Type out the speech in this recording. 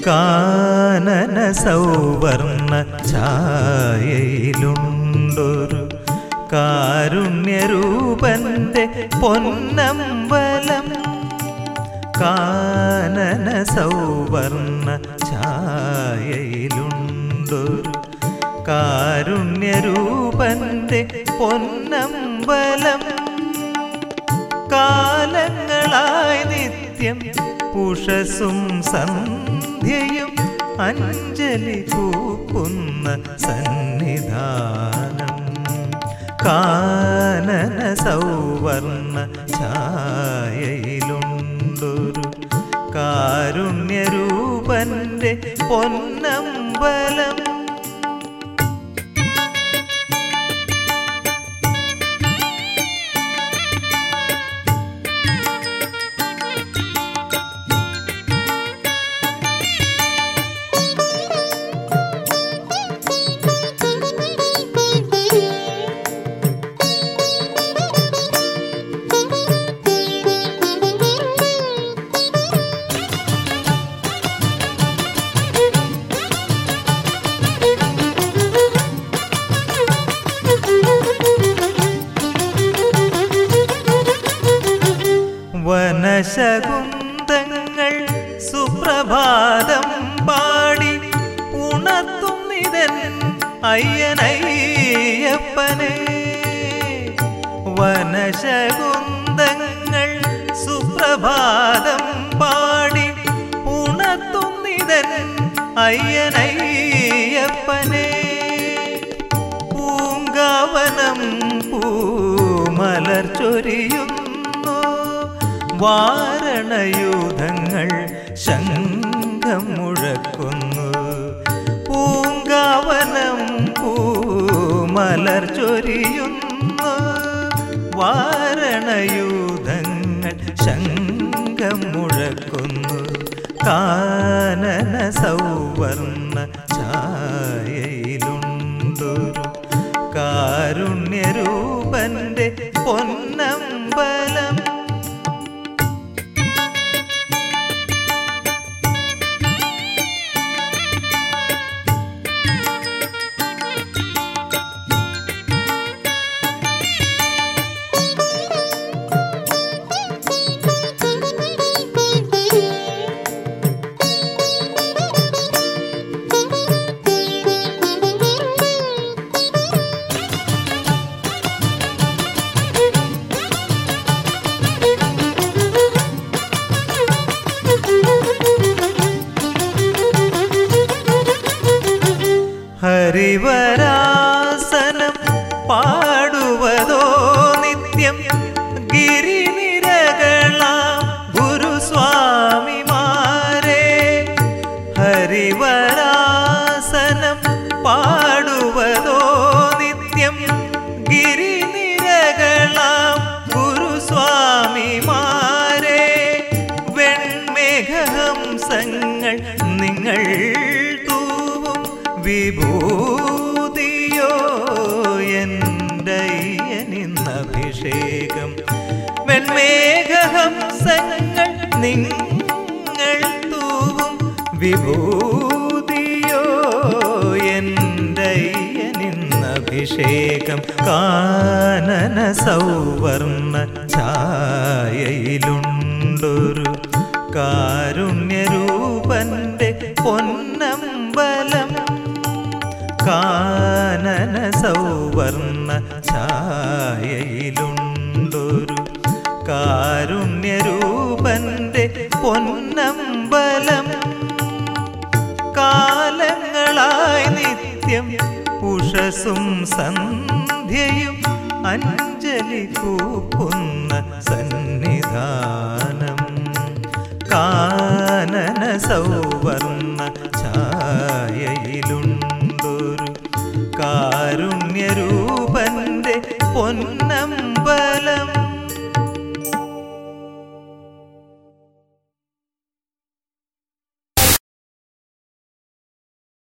കാനന സൗവർണ ഛായയിലുണ്ടൊരു കാരുണ്യരൂപന്റെ പൊന്നമ്പലം കാനന സൗവർണ ഛായയിലുണ്ടൊരു കാരുണ്യരൂപന്റെ പൊന്നമ്പലം കാലങ്ങളായി നിത്യം ഉഷസും സന്ധ്യയും അഞ്ജലി കൂക്കുന്ന സന്നിധാനം കാനന സൗവർണ ഛായയിലുണ്ടൊരു കാരുണ്യരൂപന്റെ പൊന്നമ്പലം വനശകുന്തങ്ങൾ സുപ്രഭാതം പാടി ഉണർത്തുന്നിതൻ അയ്യനയ്യപ്പനെ വനശകുന്തങ്ങൾ സുപ്രഭാതം പാടി ഉണർത്തുന്നിതൻ അയ്യനയ്യപ്പനെ പൂങ്കാവനം പൂമലർ ചൊരിയുന്നു വാരണയൂഥങ്ങൾ ശംഖം മുഴക്കുന്നു പൂങ്കാവനം പൂമലർ ചൊരിയുന്നു വാരണയൂഥങ്ങൾ ശംഖം മുഴക്കുന്നു കാനന സൗവർണ ഛായയിലുണ്ടൊരു കാരുണ്യരൂപന്റെ പൊന്നമ്പലം ഹരിവരാസനം പാടുവതോ നിത്യം ഗിരിനിരകളാം ഗുരുസ്വാമിമാരെ ഹരിവരാസനം പാടുവതോ നിത്യം ഗിരിനിരകളാം ഗുരുസ്വാമിമാരെ വെൺമേഘഹംസങ്ങൾ നിങ്ങൾ തൂവും വിഭൂതിയോ എന്തയ്യനിന്നഭിഷേകം വെൺമേഘഹംസങ്ങൾ നിങ്ങൾ തൂവും വിഭൂതിയോ എന്തയ്യനിന്നഭിഷേകം കാനന സൗവർണ ഛായയിലുണ്ടൊരു കാരുണ്യരൂപന്റെ പൊന്നമ്പലം കാനന സൗവർണ ഛായയിലുണ്ടൊരു കാരുണ്യരൂപന്റെ പൊന്നമ്പലം കാലങ്ങളായി നിത്യം ഉഷസും സന്ധ്യയും അഞ്ജലി കൂക്കുന്ന സന്നിധാനം കാനന സൗവർണ ഛായയിലുണ്ടൊരു കാരുണ്യരൂ